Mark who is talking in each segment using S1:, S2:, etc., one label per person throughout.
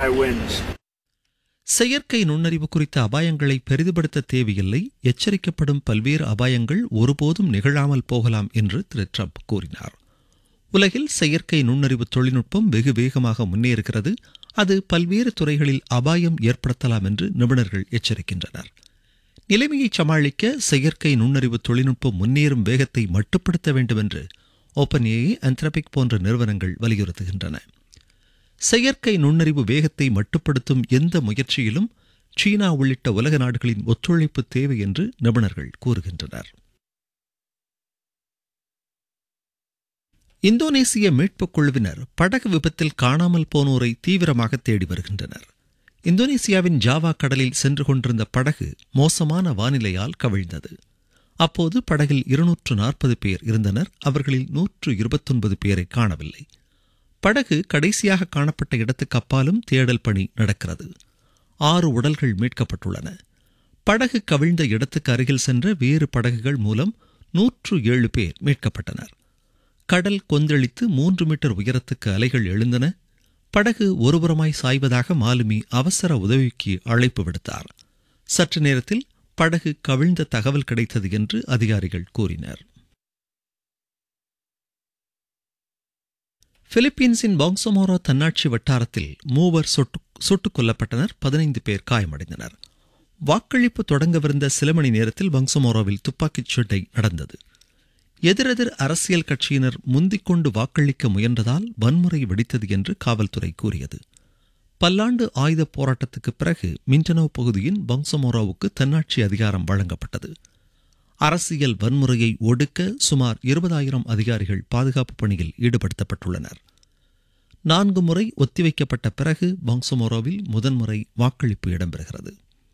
S1: wins.
S2: செயற்கை நுண்ணறிவு குறித்த அபாயங்களை பெரிதுபடுத்த தேவையில்லை எச்சரிக்கப்படும் பல்வேறு அபாயங்கள் ஒருபோதும் நிகழாமல் போகலாம் என்று திரு ட்ரம்ப் கூறினார் உலகில் செயற்கை நுண்ணறிவு தொழில்நுட்பம் வெகு வேகமாக முன்னேறுகிறது அது பல்வேறு துறைகளில் அபாயம் ஏற்படுத்தலாம் என்று நிபுணர்கள் எச்சரிக்கின்றனர் நிலைமையை சமாளிக்க செயற்கை நுண்ணறிவு தொழில்நுட்பம் முன்னேறும் வேகத்தை மட்டுப்படுத்த வேண்டும் என்று ஓப்பன் ஏஐ அந்த்ரபிக் போன்ற நிறுவனங்கள் வலியுறுத்துகின்றன செயற்கை நுண்ணறிவு வேகத்தை மட்டுப்படுத்தும் எந்த முயற்சியிலும் சீனா உள்ளிட்ட உலக நாடுகளின் ஒத்துழைப்பு தேவை என்று நிபுணர்கள் கூறுகின்றனர் இந்தோனேசிய மீட்புக் குழுவினர் படகு விபத்தில் காணாமல் போனோரை தீவிரமாக தேடி வருகின்றனர் இந்தோனேசியாவின் ஜாவா கடலில் சென்று கொண்டிருந்த படகு மோசமான வானிலையால் கவிழ்ந்தது அப்போது படகில் இருநூற்று நாற்பது பேர் இருந்தனர் அவர்களில் நூற்று இருபத்தொன்பது பேரை காணவில்லை படகு கடைசியாக காணப்பட்ட இடத்துக்கு அப்பாலும் தேடல் பணி நடக்கிறது ஆறு உடல்கள் மீட்கப்பட்டுள்ளன படகு கவிழ்ந்த இடத்துக்கு அருகில் சென்ற வேறு படகுகள் மூலம் நூற்று ஏழு பேர் மீட்கப்பட்டனர் கடல் கொந்தளித்து மூன்று மீட்டர் உயரத்துக்கு அலைகள் எழுந்தன படகு ஒருபுறமாய் சாய்வதாக மாலுமி அவசர உதவிக்கு அழைப்பு விடுத்தார் சற்று நேரத்தில் படகு கவிழ்ந்த தகவல் கிடைத்தது என்று அதிகாரிகள் கூறினர் பிலிப்பீன்ஸின் பாங்சமோரோ தன்னாட்சி வட்டாரத்தில் மூவர் சுட்டு சுட்டுக் கொல்லப்பட்டனர் பதினைந்து பேர் காயமடைந்தனர் வாக்களிப்பு தொடங்கவிருந்த சில மணி நேரத்தில் பங்சமோரோவில் துப்பாக்கிச் சண்டை நடந்தது எதிரெதிர் அரசியல் கட்சியினர் முந்திக்கொண்டு வாக்களிக்க முயன்றதால் வன்முறை வெடித்தது என்று காவல்துறை கூறியது பல்லாண்டு ஆயுத போராட்டத்துக்கு பிறகு மிண்டனோ பகுதியின் பங்சமோரோவுக்கு தன்னாட்சி அதிகாரம் வழங்கப்பட்டது அரசியல் வன்முறையை ஒடுக்க சுமார் இருபதாயிரம் அதிகாரிகள் பாதுகாப்பு பணியில் ஈடுபடுத்தப்பட்டுள்ளனர் நான்கு முறை ஒத்திவைக்கப்பட்ட பிறகு பங்சமோரோவில் முதன்முறை வாக்களிப்பு இடம்பெறுகிறது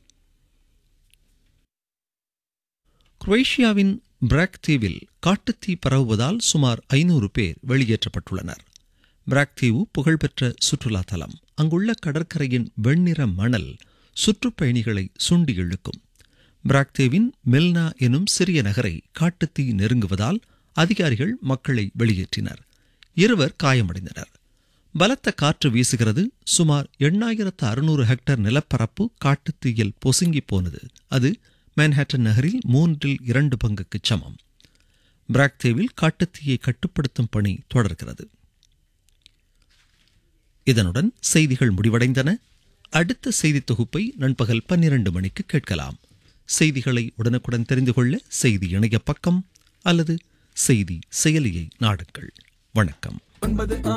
S2: குரேஷியாவின் பிராக் தீவில் காட்டுத்தீ பரவுவதால் சுமார் ஐநூறு பேர் வெளியேற்றப்பட்டுள்ளனர் பிராக் தீவு புகழ்பெற்ற சுற்றுலா தலம் அங்குள்ள கடற்கரையின் வெண்ணிற மணல் சுற்றுப்பயணிகளை சுண்டி இழுக்கும் பிராக்தேவின் மெல்னா எனும் சிறிய நகரை காட்டுத்தீ நெருங்குவதால் அதிகாரிகள் மக்களை வெளியேற்றினர் இருவர் காயமடைந்தனர் பலத்த காற்று வீசுகிறது சுமார் எண்ணாயிரத்து அறுநூறு ஹெக்டர் நிலப்பரப்பு காட்டுத்தீயில் பொசுங்கி போனது அது மேன்ஹாட்டன் நகரில் மூன்றில் இரண்டு பங்குக்கு சமம் பிராக்தேவில் காட்டுத்தீயை கட்டுப்படுத்தும் பணி தொடர்கிறது இதனுடன் செய்திகள் முடிவடைந்தன அடுத்த செய்தி தொகுப்பை நண்பகல் பன்னிரண்டு மணிக்கு கேட்கலாம் செய்திகளை உடனுக்குடன் தெரிந்து கொள்ள செய்தி இணைய பக்கம் அல்லது செய்தி செயலியை நாடுங்கள் வணக்கம்